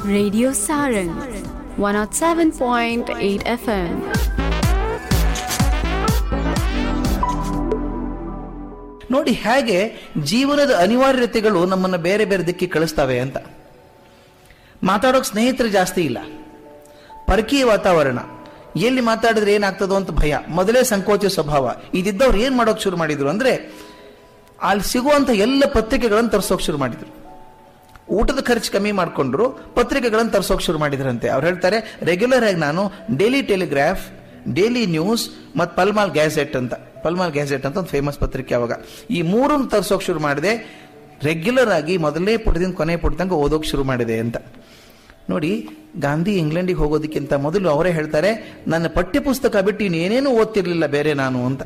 Radio Sarang 107.8 FM. ನೋಡಿ ಹೇಗೆ ಜೀವನದ ಅನಿವಾರ್ಯತೆಗಳು ನಮ್ಮನ್ನು ಬೇರೆ ಬೇರೆ ದಿಕ್ಕಿಗೆ ಕಳಿಸ್ತವೆ ಅಂತ ಮಾತಾಡೋಕೆ ಸ್ನೇಹಿತರು ಜಾಸ್ತಿ ಇಲ್ಲ ಪರಕೀಯ ವಾತಾವರಣ ಎಲ್ಲಿ ಮಾತಾಡಿದ್ರೆ ಏನಾಗ್ತದೋ ಅಂತ ಭಯ ಮೊದಲೇ ಸಂಕೋಚ ಸ್ವಭಾವ ಇದಿದ್ದವ್ರು ಏನ್ ಮಾಡೋಕೆ ಶುರು ಮಾಡಿದ್ರು ಅಂದ್ರೆ ಅಲ್ಲಿ ಸಿಗುವಂತ ಎಲ್ಲ ಪತ್ರಿಕೆಗಳನ್ನು ತರಿಸೋಕೆ ಶುರು ಮಾಡಿದ್ರು ಊಟದ ಖರ್ಚು ಕಮ್ಮಿ ಮಾಡಿಕೊಂಡ್ರು ಪತ್ರಿಕೆಗಳನ್ನು ತರಿಸೋಕೆ ಶುರು ಮಾಡಿದ್ರಂತೆ ಅವ್ರು ಹೇಳ್ತಾರೆ ರೆಗ್ಯುಲರ್ ಆಗಿ ನಾನು ಡೈಲಿ ಟೆಲಿಗ್ರಾಫ್ ಡೈಲಿ ನ್ಯೂಸ್ ಮತ್ತು ಪಲ್ಮಾಲ್ ಗ್ಯಾಸೆಟ್ ಅಂತ ಪಲ್ಮಾಲ್ ಗ್ಯಾಸೆಟ್ ಅಂತ ಒಂದು ಫೇಮಸ್ ಪತ್ರಿಕೆ ಅವಾಗ ಈ ಮೂರನ್ನು ತರಿಸೋಕೆ ಶುರು ಮಾಡಿದೆ ರೆಗ್ಯುಲರ್ ಆಗಿ ಮೊದಲನೇ ಪುಟದಿಂದ ಕೊನೆ ಪುಟ ತನಕ ಓದೋಕೆ ಶುರು ಮಾಡಿದೆ ಅಂತ ನೋಡಿ ಗಾಂಧಿ ಇಂಗ್ಲೆಂಡಿಗೆ ಹೋಗೋದಕ್ಕಿಂತ ಮೊದಲು ಅವರೇ ಹೇಳ್ತಾರೆ ನನ್ನ ಪಠ್ಯಪುಸ್ತಕ ಬಿಟ್ಟು ಇನ್ನೇನೇನು ಓದ್ತಿರ್ಲಿಲ್ಲ ಬೇರೆ ನಾನು ಅಂತ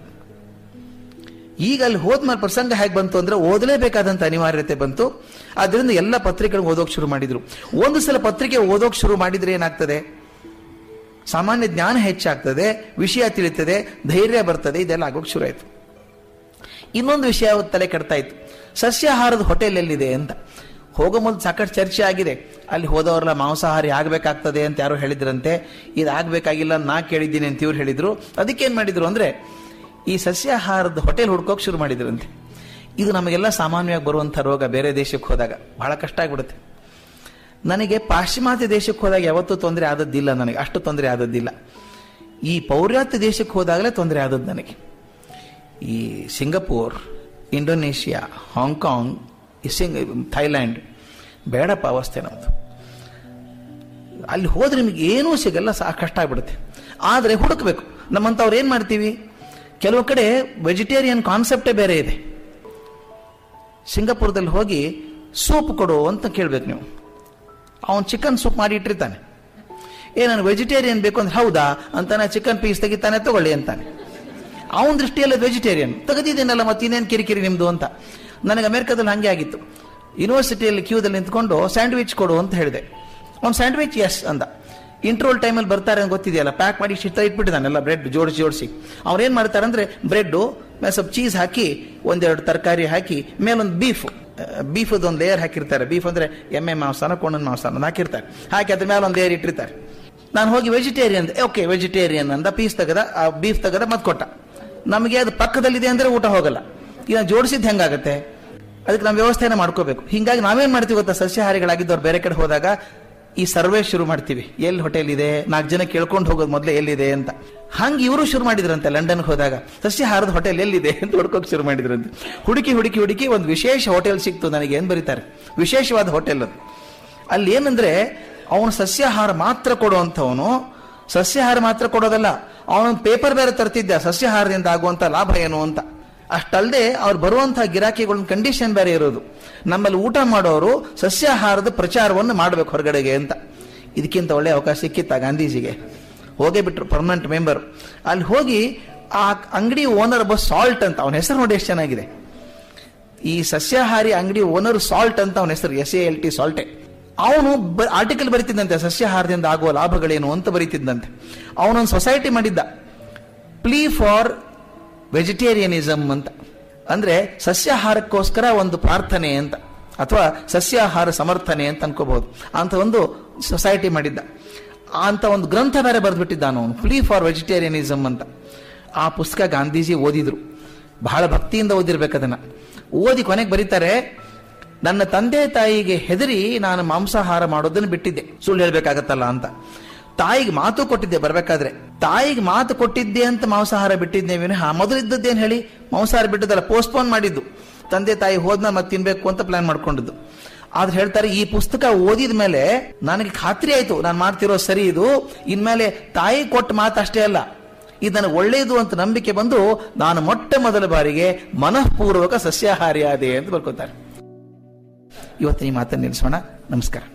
ಈಗ ಅಲ್ಲಿ ಹೋದ್ಮೇಲೆ ಪ್ರಸಂಗ ಹೇಗೆ ಬಂತು ಅಂದ್ರೆ ಓದಲೇಬೇಕಾದಂತ ಅನಿವಾರ್ಯತೆ ಬಂತು ಅದರಿಂದ ಎಲ್ಲ ಪತ್ರಿಕೆಗಳು ಓದೋಕೆ ಶುರು ಮಾಡಿದ್ರು ಒಂದು ಸಲ ಪತ್ರಿಕೆ ಓದೋಕೆ ಶುರು ಮಾಡಿದ್ರೆ ಏನಾಗ್ತದೆ ಸಾಮಾನ್ಯ ಜ್ಞಾನ ಹೆಚ್ಚಾಗ್ತದೆ ವಿಷಯ ತಿಳಿತದೆ ಧೈರ್ಯ ಬರ್ತದೆ ಇದೆಲ್ಲ ಆಗೋಕೆ ಶುರು ಆಯ್ತು ಇನ್ನೊಂದು ವಿಷಯ ಅವತ್ತು ತಲೆ ಕೆಡ್ತಾ ಇತ್ತು ಸಸ್ಯಾಹಾರದ ಹೋಟೆಲ್ ಎಲ್ಲಿದೆ ಅಂತ ಹೋಗೋ ಮೊದಲು ಸಾಕಷ್ಟು ಚರ್ಚೆ ಆಗಿದೆ ಅಲ್ಲಿ ಹೋದವರೆಲ್ಲ ಮಾಂಸಾಹಾರಿ ಆಗಬೇಕಾಗ್ತದೆ ಅಂತ ಯಾರು ಹೇಳಿದ್ರಂತೆ ಇದು ಆಗಬೇಕಾಗಿಲ್ಲ ಅಂತ ನಾ ಕೇಳಿದ್ದೀನಿ ಅಂತ ಇವ್ರು ಹೇಳಿದ್ರು ಅದಕ್ಕೇನು ಮಾಡಿದ್ರು ಅಂದ್ರೆ ಈ ಸಸ್ಯಾಹಾರದ ಹೋಟೆಲ್ ಹುಡ್ಕೋಕೆ ಶುರು ಮಾಡಿದ್ರಂತೆ ಇದು ನಮಗೆಲ್ಲ ಸಾಮಾನ್ಯವಾಗಿ ಬರುವಂಥ ರೋಗ ಬೇರೆ ದೇಶಕ್ಕೆ ಹೋದಾಗ ಬಹಳ ಕಷ್ಟ ಆಗ್ಬಿಡುತ್ತೆ ನನಗೆ ಪಾಶ್ಚಿಮಾತ್ಯ ದೇಶಕ್ಕೆ ಹೋದಾಗ ಯಾವತ್ತೂ ತೊಂದರೆ ಆದದ್ದಿಲ್ಲ ನನಗೆ ಅಷ್ಟು ತೊಂದರೆ ಆದದ್ದಿಲ್ಲ ಈ ಪೌರ್ಯಾತ್ಯ ದೇಶಕ್ಕೆ ಹೋದಾಗಲೇ ತೊಂದರೆ ಆದದ್ದು ನನಗೆ ಈ ಸಿಂಗಪೂರ್ ಇಂಡೋನೇಷ್ಯಾ ಹಾಂಗ್ಕಾಂಗ್ ಈ ಸಿಂಗ್ ಥೈಲ್ಯಾಂಡ್ ಬೇಡಪ್ಪ ಅವಸ್ಥೆ ನಮ್ಮದು ಅಲ್ಲಿ ಹೋದ್ರೆ ನಿಮಗೆ ಏನೂ ಸಿಗಲ್ಲ ಸಾ ಕಷ್ಟ ಆಗ್ಬಿಡುತ್ತೆ ಆದರೆ ಹುಡುಕ್ಬೇಕು ನಮ್ಮಂಥವ್ರು ಏನು ಮಾಡ್ತೀವಿ ಕೆಲವು ಕಡೆ ವೆಜಿಟೇರಿಯನ್ ಕಾನ್ಸೆಪ್ಟೇ ಬೇರೆ ಇದೆ ಸಿಂಗಪುರದಲ್ಲಿ ಹೋಗಿ ಸೂಪ್ ಕೊಡು ಅಂತ ಕೇಳ್ಬೇಕು ನೀವು ಅವನು ಚಿಕನ್ ಸೂಪ್ ಮಾಡಿ ಇಟ್ಟಿರ್ತಾನೆ ಏ ನಾನು ವೆಜಿಟೇರಿಯನ್ ಬೇಕು ಅಂದ್ರೆ ಹೌದಾ ಅಂತಾನೆ ಚಿಕನ್ ಪೀಸ್ ತೆಗಿತಾನೆ ತಗೊಳ್ಳಿ ಅಂತಾನೆ ಅವನ ದೃಷ್ಟಿಯಲ್ಲಿ ವೆಜಿಟೇರಿಯನ್ ತೆಗೆದಿದ್ದೀನಲ್ಲ ಮತ್ತೆ ಇನ್ನೇನು ಕಿರಿಕಿರಿ ನಿಮ್ದು ಅಂತ ನನಗೆ ಅಮೆರಿಕದಲ್ಲಿ ಹಂಗೆ ಆಗಿತ್ತು ಯೂನಿವರ್ಸಿಟಿಯಲ್ಲಿ ಕ್ಯೂದಲ್ಲಿ ನಿಂತ್ಕೊಂಡು ಸ್ಯಾಂಡ್ವಿಚ್ ಕೊಡು ಅಂತ ಹೇಳಿದೆ ಅವ್ನು ಸ್ಯಾಂಡ್ವಿಚ್ ಎಸ್ ಅಂದ ಇಂಟ್ರೋಲ್ ಟೈಮಲ್ಲಿ ಬರ್ತಾರೆ ಅಂತ ಗೊತ್ತಿದೆಯಲ್ಲ ಪ್ಯಾಕ್ ಮಾಡಿ ಶಿಷ್ಟ ಇಟ್ಬಿಟ್ಟಿದ್ದಾನೆಲ್ಲ ಬ್ರೆಡ್ ಜೋಡಿಸಿ ಜೋಡಿಸಿ ಅವ್ರು ಏನು ಮಾಡ್ತಾರೆ ಅಂದ್ರೆ ಬ್ರೆಡ್ಡು ಮೇಲೆ ಸ್ವಲ್ಪ ಚೀಸ್ ಹಾಕಿ ಒಂದೆರಡು ತರಕಾರಿ ಹಾಕಿ ಮೇಲೊಂದು ಬೀಫ್ ಬೀಫದ ಒಂದು ಲೇಯರ್ ಹಾಕಿರ್ತಾರೆ ಬೀಫ್ ಅಂದ್ರೆ ಎಮ್ಮೆ ಮಾಂಸನ ಕೊಂಡನ ಮಾಂಸನ ಹಾಕಿರ್ತಾರೆ ಹಾಕಿ ಅದ್ರ ಮೇಲೆ ಒಂದು ಲೇಯರ್ ಇಟ್ಟಿರ್ತಾರೆ ನಾನು ಹೋಗಿ ವೆಜಿಟೇರಿಯನ್ ಓಕೆ ವೆಜಿಟೇರಿಯನ್ ಅಂದ ಪೀಸ್ ತೆಗದ ಆ ಬೀಫ್ ತೆಗದ ಮತ್ತೆ ಕೊಟ್ಟ ನಮಗೆ ಅದು ಪಕ್ಕದಲ್ಲಿದೆ ಅಂದ್ರೆ ಊಟ ಹೋಗಲ್ಲ ಈಗ ಜೋಡಿಸಿದ್ದು ಹೆಂಗಾಗತ್ತೆ ಅದಕ್ಕೆ ನಾವು ವ್ಯವಸ್ಥೆನ ಮಾಡ್ಕೋಬೇಕು ಹಿಂಗಾಗಿ ನಾವೇನ್ ಮಾಡ್ತೀವಿ ಗೊತ್ತಾ ಸಸ್ಯಾಹಾರಿಗಳಾಗಿದ್ದವ್ರು ಬೇರೆ ಕಡೆ ಹೋದಾಗ ಈ ಸರ್ವೆ ಶುರು ಮಾಡ್ತೀವಿ ಎಲ್ಲಿ ಹೋಟೆಲ್ ಇದೆ ನಾಲ್ಕು ಜನ ಕೇಳ್ಕೊಂಡು ಹೋಗೋದು ಮೊದಲೇ ಎಲ್ಲಿದೆ ಅಂತ ಹಂಗೆ ಇವರು ಶುರು ಮಾಡಿದ್ರಂತೆ ಲಂಡನ್ಗೆ ಹೋದಾಗ ಸಸ್ಯಾಹಾರದ ಹೋಟೆಲ್ ಎಲ್ಲಿದೆ ಅಂತ ಹುಡ್ಕೋಕೆ ಶುರು ಮಾಡಿದ್ರಂತೆ ಹುಡುಕಿ ಹುಡುಕಿ ಹುಡುಕಿ ಒಂದು ವಿಶೇಷ ಹೋಟೆಲ್ ಸಿಕ್ತು ನನಗೆ ಏನು ಬರೀತಾರೆ ವಿಶೇಷವಾದ ಹೋಟೆಲ್ ಅದು ಅಲ್ಲಿ ಏನಂದ್ರೆ ಅವನು ಸಸ್ಯಾಹಾರ ಮಾತ್ರ ಕೊಡುವಂಥವನು ಸಸ್ಯಾಹಾರ ಮಾತ್ರ ಕೊಡೋದಲ್ಲ ಅವನೊಂದು ಪೇಪರ್ ಬೇರೆ ತರ್ತಿದ್ದ ಸಸ್ಯಾಹಾರದಿಂದ ಆಗುವಂತ ಲಾಭ ಏನು ಅಂತ ಅಷ್ಟಲ್ಲದೆ ಅವ್ರು ಬರುವಂತಹ ಗಿರಾಕಿಗಳ ಕಂಡೀಷನ್ ಬೇರೆ ಇರೋದು ನಮ್ಮಲ್ಲಿ ಊಟ ಮಾಡೋರು ಸಸ್ಯಾಹಾರದ ಪ್ರಚಾರವನ್ನು ಮಾಡಬೇಕು ಹೊರಗಡೆಗೆ ಅಂತ ಇದಕ್ಕಿಂತ ಒಳ್ಳೆ ಅವಕಾಶ ಸಿಕ್ಕಿತ್ತ ಗಾಂಧೀಜಿಗೆ ಹೋಗೇ ಬಿಟ್ರು ಪರ್ಮನೆಂಟ್ ಮೆಂಬರ್ ಅಲ್ಲಿ ಹೋಗಿ ಆ ಅಂಗಡಿ ಓನರ್ ಒಬ್ಬ ಸಾಲ್ಟ್ ಅಂತ ಅವನ ಹೆಸರು ನೋಡಿ ಎಷ್ಟು ಚೆನ್ನಾಗಿದೆ ಈ ಸಸ್ಯಾಹಾರಿ ಅಂಗಡಿ ಓನರ್ ಸಾಲ್ಟ್ ಅಂತ ಅವನ ಹೆಸರು ಎಸ್ ಎ ಎಲ್ ಟಿ ಸಾಲ್ಟೆ ಅವನು ಆರ್ಟಿಕಲ್ ಬರೀತಿದ್ದಂತೆ ಸಸ್ಯಾಹಾರದಿಂದ ಆಗುವ ಲಾಭಗಳೇನು ಅಂತ ಬರೀತಿದ್ದಂತೆ ಅವನೊಂದು ಸೊಸೈಟಿ ಮಾಡಿದ್ದ ಪ್ಲೀ ಫಾರ್ ವೆಜಿಟೇರಿಯನಿಸಮ್ ಅಂತ ಅಂದ್ರೆ ಸಸ್ಯಾಹಾರಕ್ಕೋಸ್ಕರ ಒಂದು ಪ್ರಾರ್ಥನೆ ಅಂತ ಅಥವಾ ಸಸ್ಯಾಹಾರ ಸಮರ್ಥನೆ ಅಂತ ಅನ್ಕೋಬಹುದು ಅಂತ ಒಂದು ಸೊಸೈಟಿ ಮಾಡಿದ್ದ ಅಂತ ಒಂದು ಗ್ರಂಥ ಬೇರೆ ಬರೆದ್ಬಿಟ್ಟಿದ್ದಾನ ಅವನು ಪ್ಲೀ ಫಾರ್ ವೆಜಿಟೇರಿಯನಿಸಮ್ ಅಂತ ಆ ಪುಸ್ತಕ ಗಾಂಧೀಜಿ ಓದಿದ್ರು ಬಹಳ ಭಕ್ತಿಯಿಂದ ಓದಿರ್ಬೇಕು ಅದನ್ನ ಓದಿ ಕೊನೆಗೆ ಬರೀತಾರೆ ನನ್ನ ತಂದೆ ತಾಯಿಗೆ ಹೆದರಿ ನಾನು ಮಾಂಸಾಹಾರ ಮಾಡೋದನ್ನು ಬಿಟ್ಟಿದ್ದೆ ಸುಳ್ಳು ಹೇಳ್ಬೇಕಾಗತ್ತಲ್ಲ ಅಂತ ತಾಯಿಗೆ ಮಾತು ಕೊಟ್ಟಿದ್ದೆ ಬರ್ಬೇಕಾದ್ರೆ ತಾಯಿಗೆ ಮಾತು ಕೊಟ್ಟಿದ್ದೆ ಅಂತ ಮಾಂಸಾಹಾರ ಬಿಟ್ಟಿದ್ದೆ ವಿನಃ ಮೊದಲಿದ್ದದ್ದೇನು ಹೇಳಿ ಮಾಂಸಾಹಾರ ಬಿಟ್ಟದಲ್ಲ ಪೋಸ್ಟ್ಪೋನ್ ಮಾಡಿದ್ದು ತಂದೆ ತಾಯಿ ಹೋದ್ನ ಮತ್ತೆ ತಿನ್ಬೇಕು ಅಂತ ಪ್ಲಾನ್ ಮಾಡ್ಕೊಂಡಿದ್ದು ಆದ್ರೆ ಹೇಳ್ತಾರೆ ಈ ಪುಸ್ತಕ ಓದಿದ ಮೇಲೆ ನನಗೆ ಖಾತ್ರಿ ಆಯ್ತು ನಾನು ಮಾಡ್ತಿರೋ ಸರಿ ಇದು ಇನ್ಮೇಲೆ ತಾಯಿ ಕೊಟ್ಟ ಮಾತು ಅಷ್ಟೇ ಅಲ್ಲ ಇದು ನನಗೆ ಒಳ್ಳೆಯದು ಅಂತ ನಂಬಿಕೆ ಬಂದು ನಾನು ಮೊಟ್ಟ ಮೊದಲ ಬಾರಿಗೆ ಮನಃಪೂರ್ವಕ ಸಸ್ಯಾಹಾರಿ ಆದೆ ಅಂತ ಬರ್ಕೋತಾರೆ ಇವತ್ತಿನ ಈ ಮಾತನ್ನು ನಿಲ್ಲಿಸೋಣ ನಮಸ್ಕಾರ